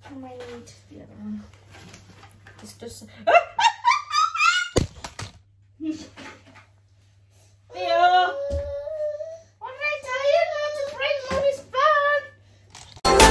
I might need the other one. It's just. Theo! What did I tell you not to break mommy's phone?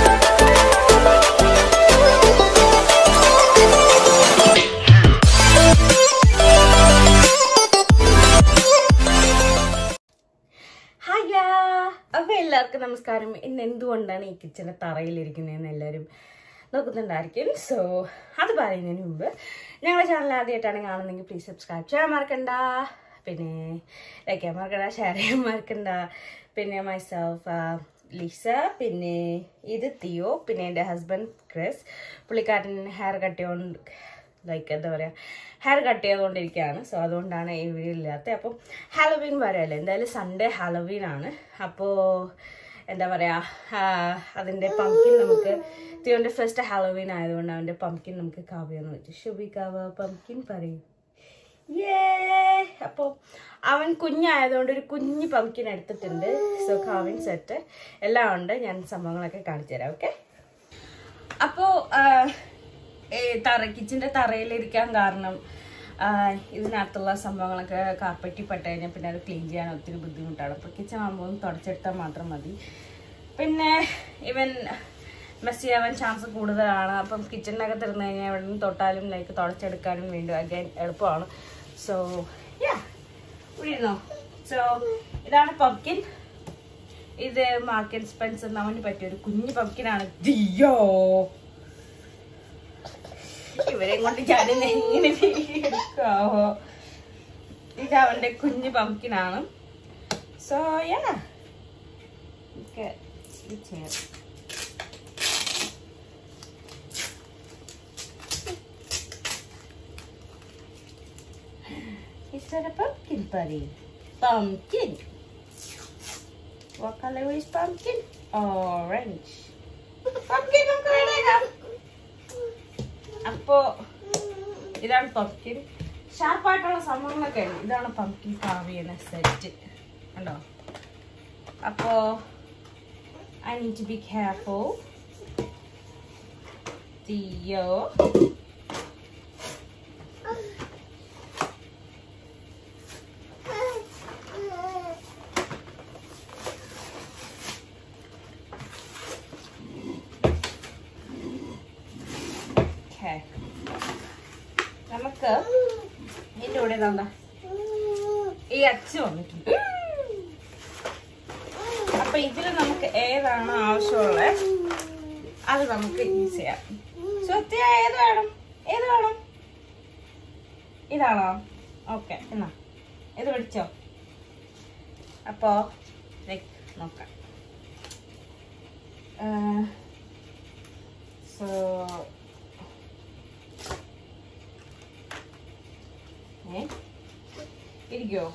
ഹായ അപ്പൊ എല്ലാവർക്കും നമസ്കാരം ഇന്ന് എന്തുകൊണ്ടാണ് ഈ കിച്ചണിന്റെ തറയിലിരിക്കുന്നതെന്ന് എല്ലാവരും നോക്കുന്നുണ്ടായിരിക്കും സോ അത് പറയുന്നതിന് മുമ്പ് ഞങ്ങളുടെ ചാനൽ ആദ്യമായിട്ടാണ് കാണുന്നതെങ്കിൽ പ്ലീസ് സബ്സ്ക്രൈബ് ചെയ്യാൻ മറക്കണ്ട പിന്നെ ലൈക്ക് ചെയ്യാൻ മറക്കണ്ട ഷെയർ ചെയ്യാൻ മറക്കണ്ട പിന്നെ മൈസെൽഫ് ലിസ പിന്നെ ഇത് തിയോ പിന്നെ എൻ്റെ ഹസ്ബൻഡ് ക്രിസ് പുള്ളിക്കാരൻ ഹെയർ കട്ട് ചെയ്തുകൊണ്ട് ലൈക്ക് എന്താ പറയുക ഹെയർ കട്ട് ചെയ്തുകൊണ്ടിരിക്കുകയാണ് സോ അതുകൊണ്ടാണ് ഈ വീഡിയോ ഇല്ലാത്തത് അപ്പം ഹാലോവീൻ വരെയല്ലേ എന്തായാലും സൺഡേ ഹാലോവീൻ ആണ് അപ്പോൾ എന്താ പറയുക അതിൻ്റെ പംകിൻ നമുക്ക് തിയോൻ്റെ ഫസ്റ്റ് ഹാലോവീൻ ആയതുകൊണ്ട് അവൻ്റെ പംകിൻ നമുക്ക് കാവ്യെന്ന് വെച്ചു ശുഭി കാവ പംകിൻ പറയും യേ അപ്പോൾ അവൻ കുഞ്ഞായതുകൊണ്ട് ഒരു കുഞ്ഞ് പംകിൻ എടുത്തിട്ടുണ്ട് സോ കാവിൻ സെറ്റ് എല്ലാം ഉണ്ട് ഞാൻ സംഭവങ്ങളൊക്കെ കാണിച്ചു തരാം ഓക്കെ അപ്പോൾ തറ കിച്ചൻ്റെ തറയിലിരിക്കാൻ കാരണം ആ, ഇതിനകത്തുള്ള സംഭവങ്ങളൊക്കെ കാർപ്പറ്റി പെട്ട് കഴിഞ്ഞാൽ പിന്നെ അത് ക്ലീൻ ചെയ്യാൻ ഒത്തിരി ബുദ്ധിമുട്ടാണ് അപ്പോൾ കിച്ചൺ ആകുമ്പോൾ ഒന്ന് തുടച്ചെടുത്താൽ മാത്രം മതി പിന്നെ ഇവൻ മെസ്സി ആവാൻ ചാൻസ് കൂടുതലാണ് അപ്പം കിച്ചണിനകത്ത് ഇരുന്ന് കഴിഞ്ഞാൽ ഇവിടെ നിന്ന് തൊട്ടാലും ലൈക്ക് തുടച്ചെടുക്കാനും വേണ്ടി അഗൈൻ എളുപ്പമാണ് സോ യാ ഇവിടെ ഇരുന്നോ സോ ഇതാണ് പംകിൻ ഇത് മാർക്കറ്റ് സ്പെൻസ് അവന് പറ്റിയ ഒരു കുഞ്ഞു പംകിനാണ് ദിയോ ഇവരെ കൊണ്ട് ഞാൻ എങ്ങനെ എടുക്കാവോ ഇത് അവന്റെ കുഞ്ഞു പംകിനാണ് സോ യാ ഓക്കെ ചെയ്യാം Is that a pumpkin, buddy? Pumpkin. What color is pumpkin? Orange. Pumpkin നമുക്ക് വേണേക്കാം അപ്പോ ഇതാണ് പംകിൻ ഷാർപ്പായിട്ടുള്ള സംഭവങ്ങളൊക്കെ ഉണ്ട് ഇതാണ് പംകിൻ കാവ്യന സെറ്റ് ഉണ്ടോ അപ്പോ I need to be careful Theo Okay. നമുക്ക് ഇതിന്റെ കൂടെ എന്താ ഈ അച്ച് വന്നിട്ടുണ്ട് അപ്പൊ ഇതിൽ നമുക്ക് ഏതാണ് ആവശ്യമുള്ളത് അത് നമുക്ക് യൂസ് ചെയ്യാം സത്യ ഏത് വേണം ഏത് വേണം ഇതാണോ ഓക്കെ എന്നാ ഇത് പിടിച്ചോ അപ്പോ like, നോക്കാം സോ ഏ ഇരിക്കോ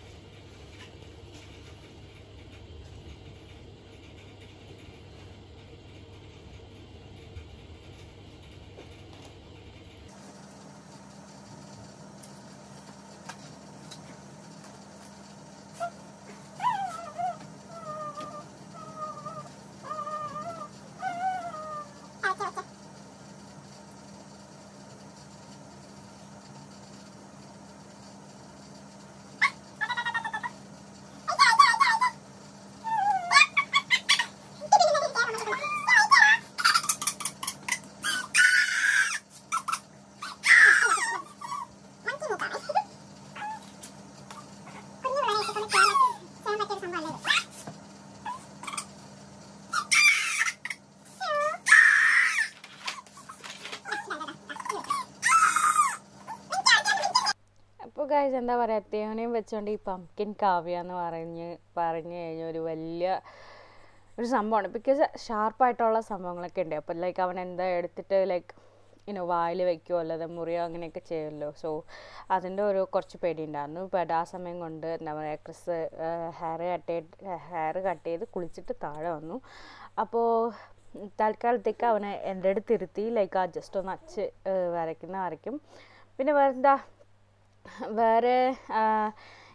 അപ്പോൾ ഗൈസ് എന്താ പറയുക തേവനെയും വെച്ചുകൊണ്ട് ഈ പംകിൻ കാവ്യ എന്ന് പറഞ്ഞ് പറഞ്ഞു കഴിഞ്ഞാൽ ഒരു വലിയ ഒരു സംഭവമാണ് ബിക്കോസ് ഷാർപ്പായിട്ടുള്ള സംഭവങ്ങളൊക്കെ ഉണ്ട് അപ്പോൾ ലൈക്ക് അവൻ എന്താ എടുത്തിട്ട് ലൈക്ക് ഇനോ വായിൽ വെക്കുകയോ അല്ലാതെ മുറിയോ അങ്ങനെയൊക്കെ ചെയ്യുമല്ലോ സോ അതിൻ്റെ ഒരു കുറച്ച് പേടിയുണ്ടായിരുന്നു ബട്ട് ആ സമയം കൊണ്ട് എന്താ പറയുക ക്രിസ് ഹെയർ കട്ട് ചെയ്ത് ഹെയർ കട്ട് ചെയ്ത് കുളിച്ചിട്ട് താഴെ വന്നു അപ്പോൾ തൽക്കാലത്തേക്ക് അവനെ എൻ്റെ അടുത്ത് ഇരുത്തി ലൈക്ക് ആ ജസ്റ്റ് ഒന്ന് അച്ച് ഏഹ് വരയ്ക്കുന്ന വരയ്ക്കും പിന്നെ വേറെന്താ വേറെ ആ,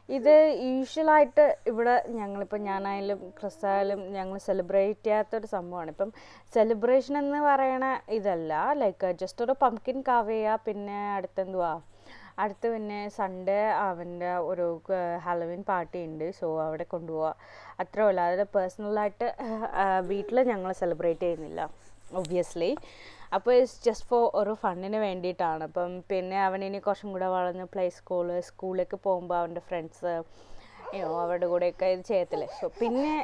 ഇത് യൂഷ്വലായിട്ട് ഇവിടെ ഞങ്ങളിപ്പോൾ ഞാനായാലും ക്രിസ് ആയാലും ഞങ്ങൾ സെലിബ്രേറ്റ് ചെയ്യാത്തൊരു സംഭവമാണ് ഇപ്പം സെലിബ്രേഷൻ എന്ന് പറയണ ഇതല്ല ലൈക്ക് ജസ്റ്റ് ഒരു പംകിൻ കാവ്യ പിന്നെ അടുത്തെന്തുവാ അടുത്ത് പിന്നെ സൺഡേ അവൻ്റെ ഒരു ഹലവിൻ പാർട്ടി ഉണ്ട് സോ അവിടെ കൊണ്ടുപോവുക അത്രേ ഉള്ളൂ അതിൽ പേഴ്സണലായിട്ട് വീട്ടിൽ ഞങ്ങൾ സെലിബ്രേറ്റ് ചെയ്യുന്നില്ല ഒബ്വിയസ്ലി അപ്പോൾ ഇറ്റ്സ് ജസ്റ്റ് ഫോർ ഒരു ഫണ്ടിന് വേണ്ടിയിട്ടാണ് അപ്പം പിന്നെ അവനിനി കുറച്ചും കൂടെ വളർന്ന് പ്ലേ സ്കൂള് സ്കൂളിലേക്ക് പോകുമ്പോൾ അവൻ്റെ ഫ്രണ്ട്സ് യോ അവരുടെ കൂടെയൊക്കെ ഇത് ചെയ്യത്തില്ലേ സോ പിന്നെ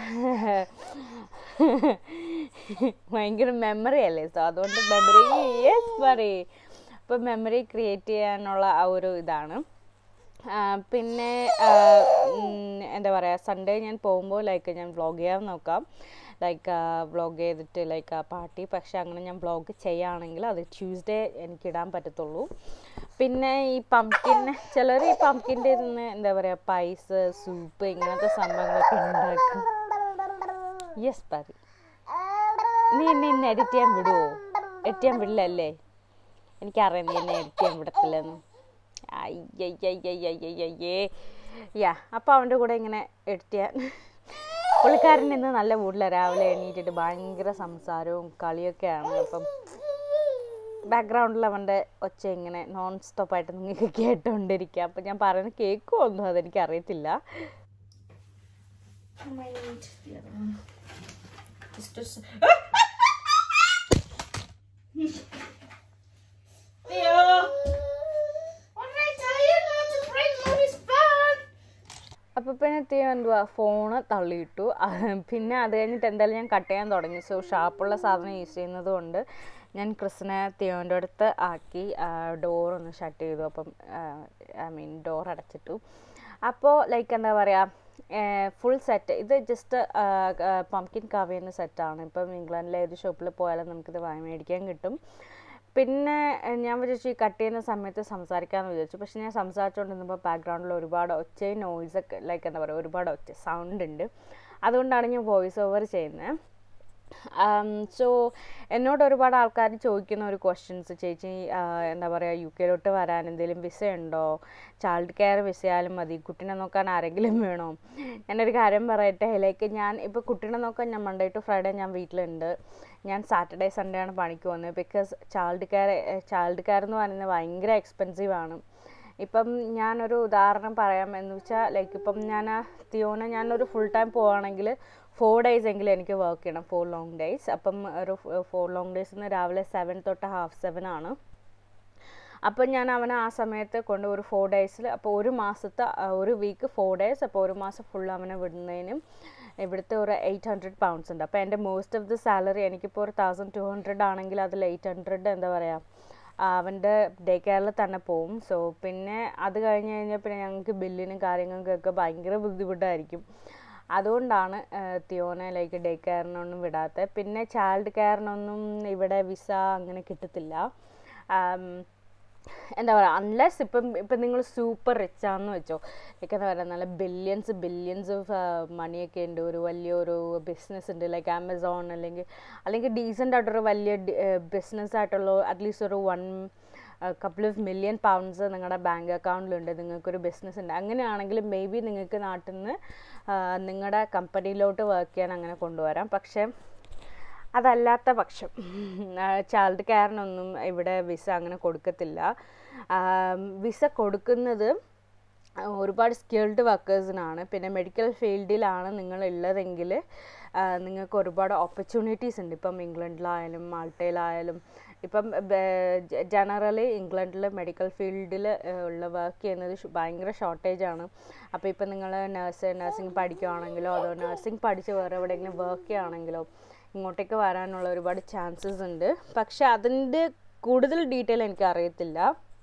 ഭയങ്കര മെമ്മറി അല്ലേ സോ അതുകൊണ്ട് മെമ്മറി യെസ് പറയേ അപ്പോൾ മെമ്മറി ക്രിയേറ്റ് ചെയ്യാനുള്ള ആ ഒരു ഇതാണ് ആ, പിന്നെ ആ, ഉം, എന്താ പറയുക സൺഡേ ഞാൻ പോകുമ്പോൾ ലൈക്ക് ഞാൻ വ്ളോഗ് ചെയ്യാൻ നോക്കാം ലൈക്ക് വ്ളോഗ് ചെയ്തിട്ട് ലൈക്ക് ആ പാർട്ടി പക്ഷെ അങ്ങനെ ഞാൻ വ്ളോഗ് ചെയ്യുകയാണെങ്കിൽ അത് ട്യൂസ്ഡേ എനിക്ക് ഇടാൻ പറ്റത്തുള്ളൂ പിന്നെ ഈ പംകിൻ ചിലർ ഈ പംകിൻ്റെ നിന്ന് എന്താ പറയുക പൈസ് സൂപ്പ് ഇങ്ങനത്തെ സംഭവങ്ങളൊക്കെ ഉണ്ടാക്കും യെസ് പറി നീ എന്നെ ഇന്ന് എഡിറ്റ് ചെയ്യാൻ വിടുവോ എഡിറ്റ് ചെയ്യാൻ വിടില്ലല്ലേ എനിക്കറിയാം നീ എന്നെ എഡിറ്റ് ചെയ്യാൻ വിടത്തില്ലെന്ന് അയ്യയ്യയ്യയ്യയ്യേ യാ അപ്പോൾ അവൻ്റെ കൂടെ ഇങ്ങനെ എഡിറ്റ് ചെയ്യാൻ പുള്ളിക്കാരൻ ഇന്ന് നല്ല മൂഡിലാണ് രാവിലെ എണീറ്റിട്ട് ഭയങ്കര സംസാരവും കളിയൊക്കെയാണ് അപ്പം ബാക്ക്ഗ്രൗണ്ടിൽ അവൻ്റെ ഒച്ച ഇങ്ങനെ നോൺ സ്റ്റോപ്പായിട്ട് നിങ്ങൾക്ക് കേട്ടുകൊണ്ടിരിക്കുക അപ്പം ഞാൻ പറയുന്നത് കേൾക്കുമോ ഒന്നും അതെനിക്ക് അറിയത്തില്ല I might need the other one. It's just. Theo! What did I tell you not to bring Mommy's phone? അപ്പോൾ പിന്നെ തീം എന്തുവാ ഫോണ് തള്ളിയിട്ടു അഹ് പിന്നെ അത് കഴിഞ്ഞിട്ട് എന്തായാലും ഞാൻ കട്ട് ചെയ്യാൻ തുടങ്ങി സോ ഷാർപ്പുള്ള സാധനം യൂസ് ചെയ്യുന്നത് കൊണ്ട് ഞാൻ ക്രിസിനെ തിയോൻ്റെ അടുത്ത് ആക്കി ഡോർ ഒന്ന് ഷട്ട് ചെയ്തു അപ്പം ഐ മീൻ ഡോർ അടച്ചിട്ടു അപ്പോൾ ലൈക്ക് എന്താ പറയുക ഫുൾ സെറ്റ് ഇത് ജസ്റ്റ് പംകിൻ കവയുന്ന സെറ്റാണ് ഇപ്പം ഇംഗ്ലണ്ടിലെ ഏത് ഷോപ്പിൽ പോയാലും നമുക്കിത് വാങ്ങി മേടിക്കാൻ കിട്ടും പിന്നെ എഹ്, ഞാൻ വിചാരിച്ചു ഈ കട്ട് ചെയ്യുന്ന സമയത്ത് സംസാരിക്കാമെന്ന് വിചാരിച്ചു പക്ഷെ ഞാൻ സംസാരിച്ചുകൊണ്ടിരുന്നപ്പോൾ ബാക്ക്ഗ്രൗണ്ടിൽ ഒരുപാട് ഒച്ചയും നോയ്സൊക്കെ ലൈക്ക് എന്താ പറയുക ഒരുപാട് ഒച്ച സൗണ്ട് ഉണ്ട് അതുകൊണ്ടാണ് ഞാൻ വോയിസ് ഓവർ ചെയ്യുന്നത് സോ എന്നോട് ഒരുപാട് ആൾക്കാർ ചോദിക്കുന്ന ഒരു ക്വസ്റ്റ്യൻസ് ചേച്ചി ആ, എന്താ പറയുക യു കെയിലോട്ട് വരാൻ എന്തെങ്കിലും വിസ ഉണ്ടോ ചൈൽഡ് കെയർ വിസയാലും മതി കുട്ടീനെ നോക്കാൻ ആരെങ്കിലും വേണോ ഞാനൊരു കാര്യം പറയട്ടെ ലൈക്ക് ഞാൻ ഇപ്പോൾ കുട്ടീനെ നോക്കാൻ ഞാൻ മൺഡേ ടു ഫ്രൈഡേ ഞാൻ വീട്ടിലുണ്ട് ഞാൻ സാറ്റർഡേ സൺഡേ ആണ് പണിക്ക് പോകുന്നത് because child care child care എന്ന് പറയുന്നത് ഭയങ്കര എക്സ്പെൻസീവ് ആണ് ഇപ്പം ഞാനൊരു ഉദാഹരണം പറയാം എന്ന് വെച്ചാൽ ലൈക്ക് ഇപ്പം ഞാൻ തിയോനെ ഞാനൊരു ഫുൾ ടൈം പോവുകയാണെങ്കിൽ ഫോർ ഡേയ്സ് എങ്കിലും എനിക്ക് വർക്ക് ചെയ്യണം ഫോർ ലോങ് ഡേയ്സ് അപ്പം ഒരു ഫോർ ലോങ് ഡേയ്സ് എന്ന് രാവിലെ സെവൻ തൊട്ട് ഹാഫ് സെവൻ ആണ് അപ്പം ഞാൻ അവനെ ആ സമയത്ത് കൊണ്ട് ഒരു ഫോർ ഡേയ്സിൽ അപ്പോൾ ഒരു മാസത്തെ ആ, ഒരു വീക്ക് ഫോർ ഡേയ്സ് അപ്പോൾ ഒരു മാസം ഫുൾ അവനെ വിടുന്നതിനും ഇവിടുത്തെ ഒരു എയ്റ്റ് ഹൺഡ്രഡ് പൗണ്ട്സ് ഉണ്ട് അപ്പോൾ എൻ്റെ മോസ്റ്റ് ഓഫ് ദി സാലറി എനിക്കിപ്പോൾ ഒരു തൗസൻഡ് ടു ഹൺഡ്രഡ് ആണെങ്കിൽ അതിൽ എയ്റ്റ് ഹൺഡ്രഡ് എന്താ പറയുക അവൻ്റെ ഡേ കെയറിൽ തന്നെ പോവും സോ പിന്നെ അത് കഴിഞ്ഞ് കഴിഞ്ഞാൽ പിന്നെ ഞങ്ങൾക്ക് ബില്ലിനും കാര്യങ്ങൾക്കൊക്കെ ഭയങ്കര ബുദ്ധിമുട്ടായിരിക്കും അതുകൊണ്ടാണ് ഏഹ്, തിയോനെ ലൈക്ക് ഡേ കെയറിനൊന്നും വിടാത്തത് പിന്നെ ചൈൽഡ് കെയറിനൊന്നും ഇവിടെ വിസ അങ്ങനെ കിട്ടത്തില്ല ആം, എന്താ പറയുക അൺലെസ് ഇപ്പം ഇപ്പം നിങ്ങൾ സൂപ്പർ റിച്ച് ആണെന്ന് വെച്ചോ ലൈക്ക് എന്താ പറയുക നല്ല ബില്യൺസ് ബില്യൺസ് ഓഫ് മണിയൊക്കെ ഉണ്ട് ഒരു വലിയൊരു ബിസിനസ് ഉണ്ട് ലൈക്ക് ആമസോൺ അല്ലെങ്കിൽ അല്ലെങ്കിൽ ഡീസൻ്റ് ആയിട്ടൊരു വലിയ ബിസിനസ് ആയിട്ടുള്ള അറ്റ്ലീസ്റ്റ് ഒരു one couple of million pounds നിങ്ങളുടെ ബാങ്ക് അക്കൗണ്ടിലുണ്ട് നിങ്ങൾക്കൊരു ബിസിനസ് ഉണ്ട് അങ്ങനെയാണെങ്കിൽ മേ ബി നിങ്ങൾക്ക് നാട്ടിൽ നിന്ന് നിങ്ങളുടെ കമ്പനിയിലോട്ട് വർക്ക് ചെയ്യാൻ അങ്ങനെ കൊണ്ടുവരാം പക്ഷേ അതല്ലാത്ത പക്ഷം ചൈൽഡ് കെയറിനൊന്നും ഇവിടെ വിസ അങ്ങനെ കൊടുക്കത്തില്ല വിസ കൊടുക്കുന്നത് ഒരുപാട് സ്കിൽഡ് വർക്കേഴ്സിനാണ് പിന്നെ മെഡിക്കൽ ഫീൽഡിലാണ് നിങ്ങൾ ഉള്ളതെങ്കിൽ നിങ്ങൾക്ക് ഒരുപാട് ഓപ്പർച്യൂണിറ്റീസ് ഉണ്ട് ഇപ്പം ഇംഗ്ലണ്ടിലായാലും മാൾട്ടയിലായാലും ഇപ്പം ജനറലി ഇംഗ്ലണ്ടിൽ മെഡിക്കൽ ഫീൽഡിൽ ഉള്ള വർക്ക് ചെയ്യുന്നത് ഷ് ഭയങ്കര ഷോർട്ടേജ് ആണ് അപ്പോൾ ഇപ്പം നിങ്ങൾ നഴ്സ് നഴ്സിംഗ് പഠിക്കുകയാണെങ്കിലോ അതോ നഴ്സിംഗ് പഠിച്ച് വേറെ എവിടെയെങ്കിലും വർക്ക് ചെയ്യുകയാണെങ്കിലോ ഇങ്ങോട്ടേക്ക് വരാനുള്ള ഒരുപാട് ചാൻസസ് ഉണ്ട് പക്ഷെ അതിൻ്റെ കൂടുതൽ ഡീറ്റെയിൽ എനിക്ക് അറിയത്തില്ല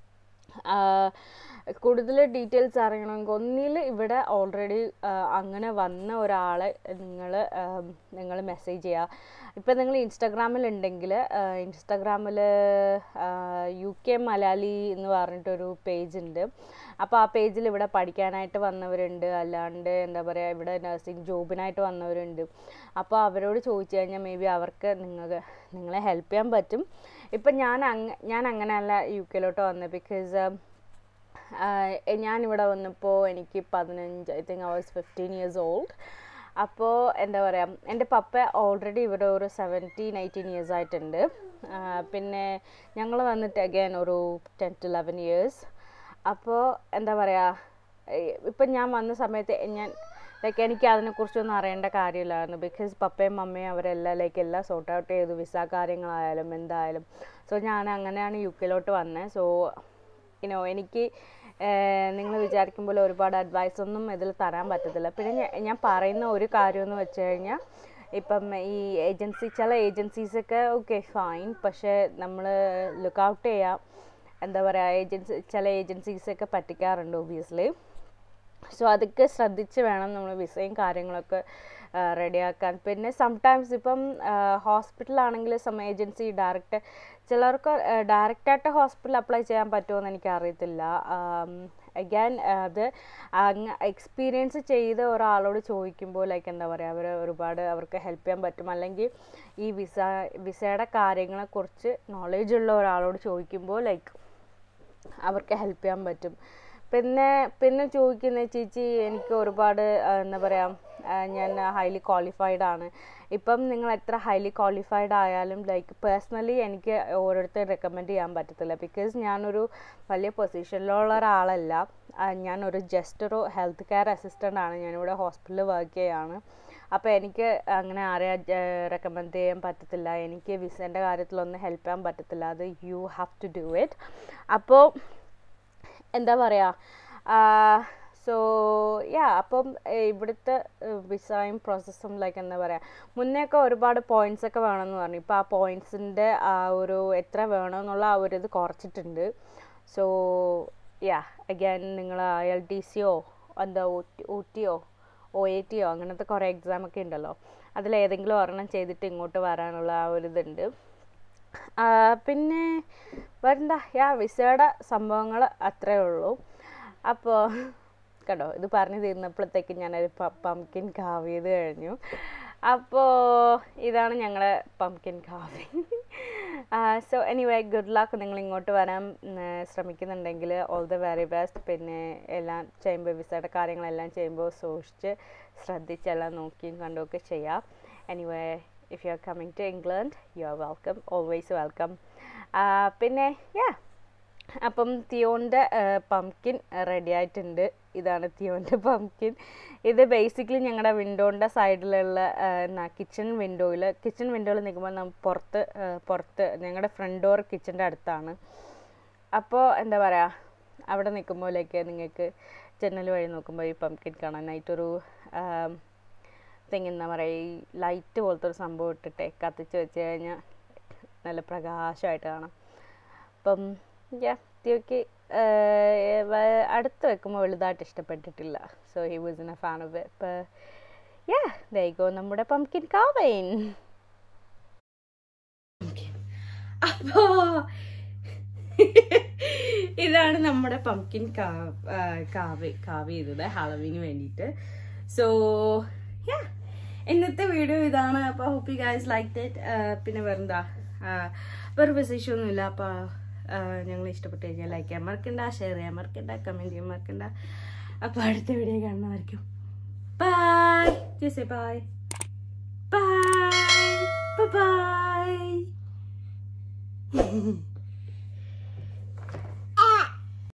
കൂടുതൽ ഡീറ്റെയിൽസ് അറിയണമെങ്കിൽ ഒന്നിൽ ഇവിടെ ഓൾറെഡി അങ്ങനെ വന്ന ഒരാളെ നിങ്ങൾ നിങ്ങൾ മെസ്സേജ് ചെയ്യുക ഇപ്പം നിങ്ങൾ ഇൻസ്റ്റാഗ്രാമിൽ ഉണ്ടെങ്കിൽ ഇൻസ്റ്റാഗ്രാമിൽ യു കെ മലയാളി എന്ന് പറഞ്ഞിട്ടൊരു പേജ് ഉണ്ട് അപ്പോൾ ആ പേജിൽ ഇവിടെ പഠിക്കാനായിട്ട് വന്നവരുണ്ട് അല്ലാണ്ട് എന്താ പറയുക ഇവിടെ നഴ്സിംഗ് ജോബിനായിട്ട് വന്നവരുണ്ട് അപ്പോൾ അവരോട് ചോദിച്ചു കഴിഞ്ഞാൽ മേ ബി അവർക്ക് നിങ്ങൾക്ക് നിങ്ങളെ ഹെൽപ്പ് ചെയ്യാൻ പറ്റും ഇപ്പം ഞാൻ അങ്ങ ഞാൻ അങ്ങനെയല്ല യു കെയിലോട്ട് വന്നത് ബിക്കോസ് ഞാനിവിടെ വന്നപ്പോൾ എനിക്ക് പതിനഞ്ച് I think I was fifteen years old അപ്പോൾ എന്താ പറയുക എൻ്റെ പപ്പ ഓൾറെഡി ഇവിടെ ഒരു സെവൻറ്റീൻ എയ്റ്റീൻ ഇയേഴ്സ് ആയിട്ടുണ്ട് ആ, പിന്നെ ഞങ്ങൾ വന്നിട്ട് അഗൈൻ ഒരു ടെൻ ടു ലെവൻ ഇയേഴ്സ് അപ്പോൾ എന്താ പറയുക ഇപ്പം ഞാൻ വന്ന സമയത്ത് ഞാൻ ലൈക്ക് എനിക്ക് അതിനെക്കുറിച്ചൊന്നും അറിയേണ്ട കാര്യമില്ലായിരുന്നു ബിക്കോസ് പപ്പയും മമ്മയും അവരെല്ലാം ലൈക്ക് എല്ലാം സോർട്ട് ഔട്ട് ചെയ്തു വിസ കാര്യങ്ങളായാലും എന്തായാലും സോ ഞാൻ അങ്ങനെയാണ് യു കെയിലോട്ട് വന്നത് സോ ഇനോ എനിക്ക് നിങ്ങൾ വിചാരിക്കുമ്പോൾ ഒരുപാട് അഡ്വൈസ് ഒന്നും ഇതിൽ തരാൻ പറ്റത്തില്ല പിന്നെ ഞാൻ- ഞാൻ പറയുന്ന ഒരു കാര്യം എന്ന് വെച്ച് കഴിഞ്ഞാൽ ഇപ്പം ഈ ഏജൻസി ചില ഏജൻസീസൊക്കെ ഓക്കെ ഫൈൻ പക്ഷേ നമ്മൾ ലുക്ക് ഔട്ട് ചെയ്യാം എന്താ പറയുക ഏജൻസി ചില ഏജൻസീസൊക്കെ പറ്റിക്കാറുണ്ട് ഒബിയസ്ലി സോ അതൊക്കെ ശ്രദ്ധിച്ച് വേണം നമ്മൾ വിസയും കാര്യങ്ങളൊക്കെ റെഡിയാക്കാൻ പിന്നെ സംടൈംസ് ഇപ്പം ഹോസ്പിറ്റലാണെങ്കിൽ സം ഏജൻസി ഡയറക്റ്റ് ചിലർക്ക് ഡയറക്റ്റായിട്ട് ഹോസ്പിറ്റൽ അപ്ലൈ ചെയ്യാൻ പറ്റുമോ എനിക്ക് അറിയത്തില്ല അഗൈൻ അത് അങ്ങ് എക്സ്പീരിയൻസ് ചെയ്ത ഒരാളോട് ചോദിക്കുമ്പോൾ ലൈക്ക് എന്താ പറയുക അവർ ഒരുപാട് അവർക്ക് ഹെൽപ്പ് ചെയ്യാൻ പറ്റും അല്ലെങ്കിൽ ഈ വിസ വിസയുടെ കാര്യങ്ങളെക്കുറിച്ച് നോളേജ് ഉള്ള ഒരാളോട് ചോദിക്കുമ്പോൾ ലൈക്ക് അവർക്ക് ഹെൽപ്പ് ചെയ്യാൻ പറ്റും പിന്നെ പിന്നെ ചോദിക്കുന്ന ചേച്ചി എനിക്ക് ഒരുപാട് ആ, എന്താ പറയുക ഞാൻ ഹൈലി ക്വാളിഫൈഡ് ആണ് ഇപ്പം നിങ്ങൾ എത്ര ഹൈലി ക്വാളിഫൈഡ് ആയാലും ലൈക്ക് പേഴ്സണലി എനിക്ക് ഓരോരുത്തർ റെക്കമെൻഡ് ചെയ്യാൻ പറ്റത്തില്ല ബിക്കോസ് ഞാനൊരു വലിയ പൊസിഷനിലുള്ള ഒരാളല്ല ആ, ഞാനൊരു ജസ്റ്റ് ഒരു ഹെൽത്ത് കെയർ അസിസ്റ്റൻ്റ് ആണ് ഞാനിവിടെ ഹോസ്പിറ്റലിൽ വർക്ക് ചെയ്യാണ് അപ്പോൾ എനിക്ക് അങ്ങനെ ആരെയും റെക്കമെൻഡ് ചെയ്യാൻ പറ്റത്തില്ല എനിക്ക് വിസേൻ്റെ കാര്യത്തിലൊന്നും ഹെൽപ്പ് ചെയ്യാൻ പറ്റത്തില്ല അത് you have to do it അപ്പോൾ എന്താ പറയുക സോ യാ അപ്പം ഏഹ് ഇവിടുത്തെ വിസയും പ്രോസസ്സും ലൈക്ക് എന്താ പറയുക മുന്നേയൊക്കെ ഒരുപാട് പോയിന്റ്സ് ഒക്കെ വേണമെന്ന് പറഞ്ഞു ഇപ്പോൾ ആ പോയിന്റ്സിൻ്റെ ആ ഒരു എത്ര വേണമെന്നുള്ള ആ ഒരു ഇത് കുറച്ചിട്ടുണ്ട് സോ യാ അഗൈൻ നിങ്ങൾ ഐ എൽ ടി സിയോ എന്താ ഒ ടി ഒ ടിയോ ഒ എ ടിയോ അങ്ങനത്തെ കുറേ എക്സാം ഒക്കെ ഉണ്ടല്ലോ അതിലേതെങ്കിലും ഒരെണ്ണം ചെയ്തിട്ട് ഇങ്ങോട്ട് വരാനുള്ള ആ ഒരു ഇതുണ്ട് ആ, പിന്നെ വേറെന്താ യാ വിസയുടെ സംഭവങ്ങൾ അത്രേ ഉള്ളൂ അപ്പോൾ കണ്ടോ ഇത് പറഞ്ഞു തീർന്നപ്പോഴത്തേക്ക് ഞാനൊരു പംകിൻ കാവ് ചെയ്ത് കഴിഞ്ഞു അപ്പോൾ ഇതാണ് ഞങ്ങളുടെ പംകിൻ കാവ് സോ എനിവേ ഗുഡ് ലക്ക് നിങ്ങൾ ഇങ്ങോട്ട് വരാൻ ഉം, ശ്രമിക്കുന്നുണ്ടെങ്കിൽ ഓൾ ദ വെരി ബെസ്റ്റ് പിന്നെ എല്ലാം ചെയ്യുമ്പോൾ വിസയുടെ കാര്യങ്ങളെല്ലാം ചെയ്യുമ്പോൾ സൂക്ഷിച്ച് ശ്രദ്ധിച്ചെല്ലാം നോക്കിയും കണ്ടുമൊക്കെ ചെയ്യാം anyway if you are coming to England you are welcome always welcome പിന്നെ യാ അപ്പം തിയോൻ്റെ പംകിൻ റെഡി ആയിട്ടുണ്ട് ഇതാണ് തിയോൻ്റെ പംകിൻ ഇത് ബേസിക്കലി ഞങ്ങളുടെ വിൻഡോൻ്റെ സൈഡിലുള്ള എന്നാ കിച്ചൺ വിൻഡോയിൽ കിച്ചൺ വിൻഡോയിൽ നിൽക്കുമ്പോൾ നമ്മൾ പുറത്ത് ആ, പുറത്ത് ഞങ്ങളുടെ ഫ്രണ്ട് ഡോർ കിച്ചൻ്റെ അടുത്താണ് അപ്പോൾ എന്താ പറയുക അവിടെ നിൽക്കുമ്പോഴേക്ക് നിങ്ങൾക്ക് ജനൽ വഴി നോക്കുമ്പോൾ ഈ പംകിൻ കാണാനായിട്ടൊരു തിങ് എന്താ പറയുക ഈ ലൈറ്റ് പോലത്തെ ഒരു സംഭവം ഇട്ടിട്ട് കത്തിച്ച് വെച്ച് കഴിഞ്ഞാൽ നല്ല പ്രകാശമായിട്ട് കാണാം അപ്പം യാ തിയോക്ക് അടുത്ത് വെക്കുമ്പോൾ വലുതായിട്ട് ഇഷ്ടപ്പെട്ടിട്ടില്ല so he was in a fan of ഇപ്പം യാ ദൈകോ നമ്മുടെ പംകിൻ കാവൈൻ അപ്പോ ഇതാണ് നമ്മുടെ പംകിൻ കാവ് കാവ് ചെയ്തത് ഹളവിന് വേണ്ടിയിട്ട് സോ യാ ഇന്നത്തെ വീഡിയോ ഇതാണ് അപ്പോൾ hope you guys like that പിന്നെ വേറെന്താ ആഹ് വേറെ വിശേഷമൊന്നുമില്ല അപ്പോൾ ഞങ്ങൾ ഇഷ്ടപ്പെട്ട് കഴിഞ്ഞാൽ ലൈക്ക് ചെയ്യാൻ മറക്കണ്ട ഷെയർ ചെയ്യാൻ മറക്കണ്ട കമൻറ്റ് ചെയ്യാൻ മറക്കണ്ട അപ്പോൾ അടുത്ത വീഡിയോ കാണുന്നവർക്കും ബൈ ജെസെ ബൈ ബൈ ബൈ